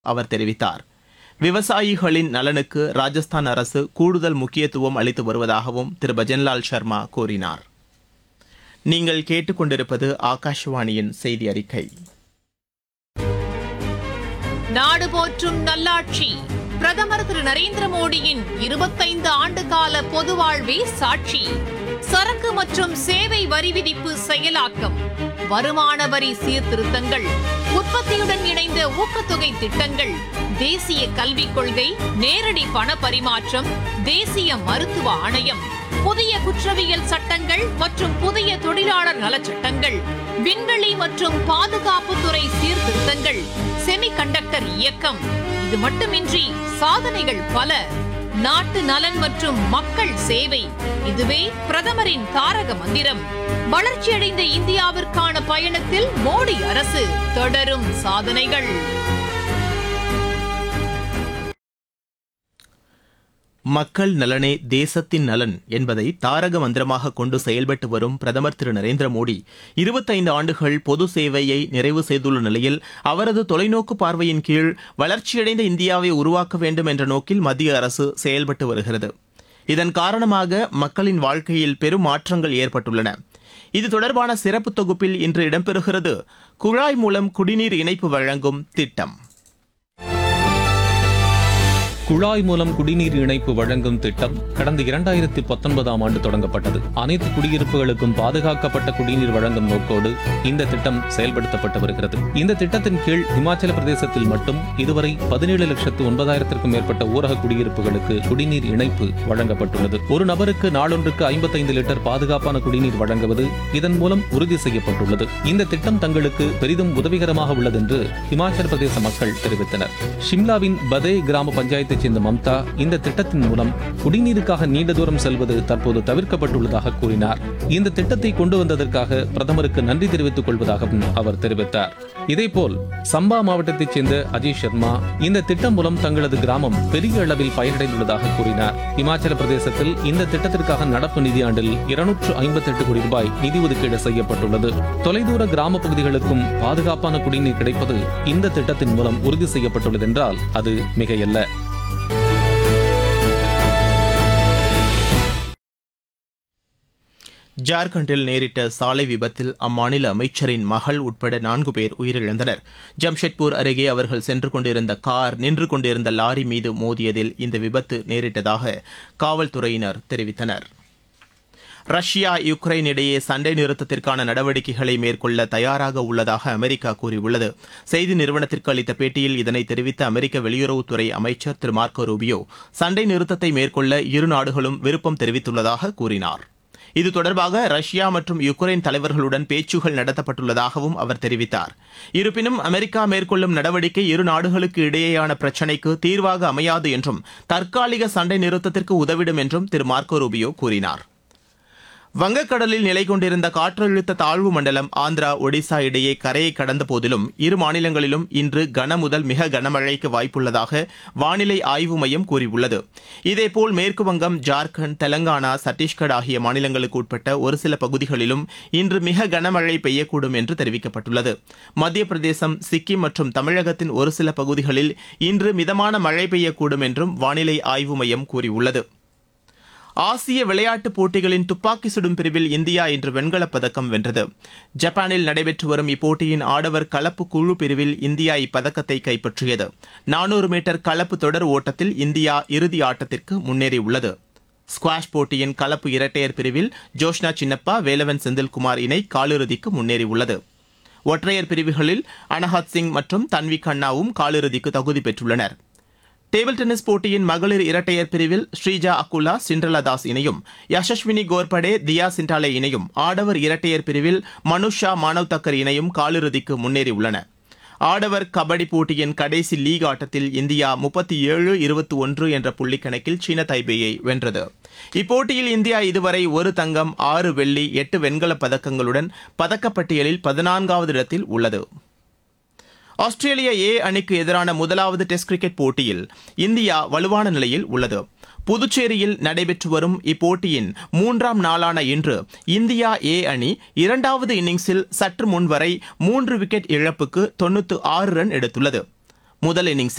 அவர் தெரிவித்தார் விவசாயிகளின் நலனுக்கு ராஜஸ்தான் அரசு கூடுதல் முக்கியத்துவம் அளித்து வருவதாகவும் திரு பஜன்லால் சர்மா கூறினார் நீங்கள் கேட்டுக்கொண்டிருப்பது ஆகாஷவாணியின் செய்தி அறிக்கை நாடு போற்றும் நல்லாட்சி பிரதமர் திரு நரேந்திர மோடியின் இருபத்தைந்து ஆண்டு கால பொது வாழ்வே சாட்சி சரக்கு மற்றும் சேவை வரி விதிப்பு செயலாக்கம் வருமான வரி சீர்திருத்தங்கள் உற்பத்தியுடன் இணைந்த ஊக்கத்தொகை திட்டங்கள் தேசிய கல்விக் கொள்கை நேரடி பண பரிமாற்றம் தேசிய மருத்துவ ஆணையம் புதிய குற்றவியல் சட்டங்கள் மற்றும் புதிய தொழிலாளர் நலச் சட்டங்கள் விண்வெளி மற்றும் பாதுகாப்புத்துறை சீர்திருத்தங்கள் செமிகண்டக்டர் இயக்கம் இது மட்டுமின்றி சாதனைகள் பல நாட்டு நலன் மற்றும் மக்கள் சேவை இதுவே பிரதமரின் தாரக மந்திரம் வளர்ச்சியடைந்த இந்தியாவிற்கான பயணத்தில் மோடி அரசு தொடரும் சாதனைகள் மக்கள் நலனே தேசத்தின் நலன் என்பதை தாரக மந்திரமாக கொண்டு செயல்பட்டு வரும் பிரதமர் திரு நரேந்திர மோடி இருபத்தைந்து ஆண்டுகள் பொது சேவையை நிறைவு செய்துள்ள நிலையில் அவரது தொலைநோக்கு பார்வையின் கீழ் வளர்ச்சியடைந்த இந்தியாவை உருவாக்க வேண்டும் என்ற நோக்கில் மத்திய அரசு செயல்பட்டு வருகிறது இதன் காரணமாக மக்களின் வாழ்க்கையில் பெரும் மாற்றங்கள் ஏற்பட்டுள்ளன இது தொடர்பான சிறப்பு தொகுப்பில் இன்று இடம்பெறுகிறது குழாய் மூலம் குடிநீர் இணைப்பு வழங்கும் திட்டம் குழாய் மூலம் குடிநீர் இணைப்பு வழங்கும் திட்டம் கடந்த இரண்டாயிரத்தி பத்தொன்பதாம் ஆண்டு தொடங்கப்பட்டது அனைத்து குடியிருப்புகளுக்கும் பாதுகாக்கப்பட்ட குடிநீர் வழங்கும் நோக்கோடு இந்த திட்டம் செயல்படுத்தப்பட்டு வருகிறது இந்த திட்டத்தின் கீழ் இமாச்சல பிரதேசத்தில் மட்டும் இதுவரை பதினேழு லட்சத்து ஒன்பதாயிரத்திற்கும் மேற்பட்ட ஊரக குடியிருப்புகளுக்கு குடிநீர் இணைப்பு வழங்கப்பட்டுள்ளது ஒரு நபருக்கு நாளொன்றுக்கு ஐம்பத்தைந்து லிட்டர் பாதுகாப்பான குடிநீர் வழங்குவது இதன் மூலம் உறுதி செய்யப்பட்டுள்ளது இந்த திட்டம் தங்களுக்கு பெரிதும் உதவிகரமாக உள்ளது என்று இமாச்சல பிரதேச மக்கள் தெரிவித்தனர் ஷிம்லாவின் பதே கிராம பஞ்சாயத்தைச் சேர்ந்த மம்தா இந்த திட்டத்தின் மூலம் குடிநீருக்காக நீண்ட தூரம் செல்வது தற்போது தவிர்க்கப்பட்டுள்ளதாக கூறினார் இந்த திட்டத்தை கொண்டு வந்ததற்காக பிரதமருக்கு நன்றி தெரிவித்துக் கொள்வதாகவும் அவர் தெரிவித்தார் இதேபோல் சம்பா மாவட்டத்தைச் சேர்ந்த அஜய் சர்மா இந்த திட்டம் மூலம் தங்களது கிராமம் பெரிய அளவில் பயனடைந்துள்ளதாக கூறினார் இமாச்சல பிரதேசத்தில் இந்த திட்டத்திற்காக நடப்பு நிதியாண்டில் இருநூற்று ஐம்பத்தி எட்டு கோடி ரூபாய் நிதி ஒதுக்கீடு செய்யப்பட்டுள்ளது தொலைதூர கிராம பகுதிகளுக்கும் பாதுகாப்பான குடிநீர் கிடைப்பது இந்த திட்டத்தின் மூலம் உறுதி செய்யப்பட்டுள்ளது என்றால் அது மிகையல்ல ஜார்க்கண்டில் நேரிட்ட சாலை விபத்தில் அம்மாநில அமைச்சரின் மகள் உட்பட நான்கு பேர் உயிரிழந்தனர் ஜம்ஷெட்பூர் அருகே அவர்கள் சென்று கொண்டிருந்த கார் நின்று கொண்டிருந்த லாரி மீது மோதியதில் இந்த விபத்து நேரிட்டதாக காவல்துறையினர் தெரிவித்தனர் ரஷ்யா யுக்ரைன் இடையே சண்டை நிறுத்தத்திற்கான நடவடிக்கைகளை மேற்கொள்ள தயாராக உள்ளதாக அமெரிக்கா கூறியுள்ளது செய்தி நிறுவனத்திற்கு அளித்த பேட்டியில் இதனை தெரிவித்த அமெரிக்க வெளியுறவுத்துறை அமைச்சர் திரு மார்க்கோ ரூபியோ சண்டை நிறுத்தத்தை மேற்கொள்ள இரு நாடுகளும் விருப்பம் தெரிவித்துள்ளதாக கூறினார் இது தொடர்பாக ரஷ்யா மற்றும் யுக்ரைன் தலைவர்களுடன் பேச்சுகள் நடத்தப்பட்டுள்ளதாகவும் அவர் தெரிவித்தார் இருப்பினும் அமெரிக்கா மேற்கொள்ளும் நடவடிக்கை இரு நாடுகளுக்கு இடையேயான பிரச்சினைக்கு தீர்வாக அமையாது என்றும் தற்காலிக சண்டை நிறுத்தத்திற்கு உதவிடும் என்றும் திரு மார்க்கோ ரூபியோ கூறினார் வங்கக்கடலில் நிலை கொண்டிருந்த காற்றழுத்த தாழ்வு மண்டலம் ஆந்திரா ஒடிசா இடையே கரையை கடந்த போதிலும் இரு மாநிலங்களிலும் இன்று கன முதல் மிக கனமழைக்கு வாய்ப்புள்ளதாக வானிலை ஆய்வு மையம் கூறியுள்ளது இதேபோல் மேற்கு வங்கம் ஜார்க்கண்ட் தெலங்கானா சத்தீஸ்கர் ஆகிய மாநிலங்களுக்கு உட்பட்ட ஒரு சில பகுதிகளிலும் இன்று மிக கனமழை பெய்யக்கூடும் என்று தெரிவிக்கப்பட்டுள்ளது மத்திய பிரதேசம் சிக்கிம் மற்றும் தமிழகத்தின் ஒரு சில பகுதிகளில் இன்று மிதமான மழை பெய்யக்கூடும் என்றும் வானிலை ஆய்வு மையம் கூறியுள்ளது ஆசிய விளையாட்டுப் போட்டிகளின் துப்பாக்கி சுடும் பிரிவில் இந்தியா இன்று வெண்கலப் பதக்கம் வென்றது ஜப்பானில் நடைபெற்று வரும் இப்போட்டியின் ஆடவர் கலப்பு குழு பிரிவில் இந்தியா இப்பதக்கத்தை கைப்பற்றியது நானூறு மீட்டர் கலப்பு தொடர் ஓட்டத்தில் இந்தியா இறுதி ஆட்டத்திற்கு முன்னேறியுள்ளது ஸ்குவாஷ் போட்டியின் கலப்பு இரட்டையர் பிரிவில் ஜோஷ்னா சின்னப்பா வேலவன் செந்தில்குமார் இணை காலிறுதிக்கு முன்னேறியுள்ளது ஒற்றையர் பிரிவுகளில் அனஹத் சிங் மற்றும் தன்வி கண்ணாவும் காலிறுதிக்கு தகுதி பெற்றுள்ளனர் டேபிள் டென்னிஸ் போட்டியின் மகளிர் இரட்டையர் பிரிவில் ஸ்ரீஜா அக்குலா சிண்ட்ரலா தாஸ் இணையும் யசஸ்வினி கோர்படே தியா சிண்டாலே இணையும் ஆடவர் இரட்டையர் பிரிவில் மனுஷா மானவ் தக்கர் இணையும் காலிறுதிக்கு முன்னேறியுள்ளன ஆடவர் கபடி போட்டியின் கடைசி லீக் ஆட்டத்தில் இந்தியா முப்பத்தி ஏழு இருபத்தி ஒன்று என்ற புள்ளிக்கணக்கில் சீன தைபேயை வென்றது இப்போட்டியில் இந்தியா இதுவரை ஒரு தங்கம் ஆறு வெள்ளி எட்டு வெண்கலப் பதக்கங்களுடன் பதக்கப்பட்டியலில் பதினான்காவது இடத்தில் உள்ளது ஆஸ்திரேலிய ஏ அணிக்கு எதிரான முதலாவது டெஸ்ட் கிரிக்கெட் போட்டியில் இந்தியா வலுவான நிலையில் உள்ளது புதுச்சேரியில் நடைபெற்று வரும் இப்போட்டியின் மூன்றாம் நாளான இன்று இந்தியா ஏ அணி இரண்டாவது இன்னிங்ஸில் சற்று முன் வரை மூன்று விக்கெட் இழப்புக்கு தொண்ணூற்று ஆறு ரன் எடுத்துள்ளது முதல் இன்னிங்ஸில்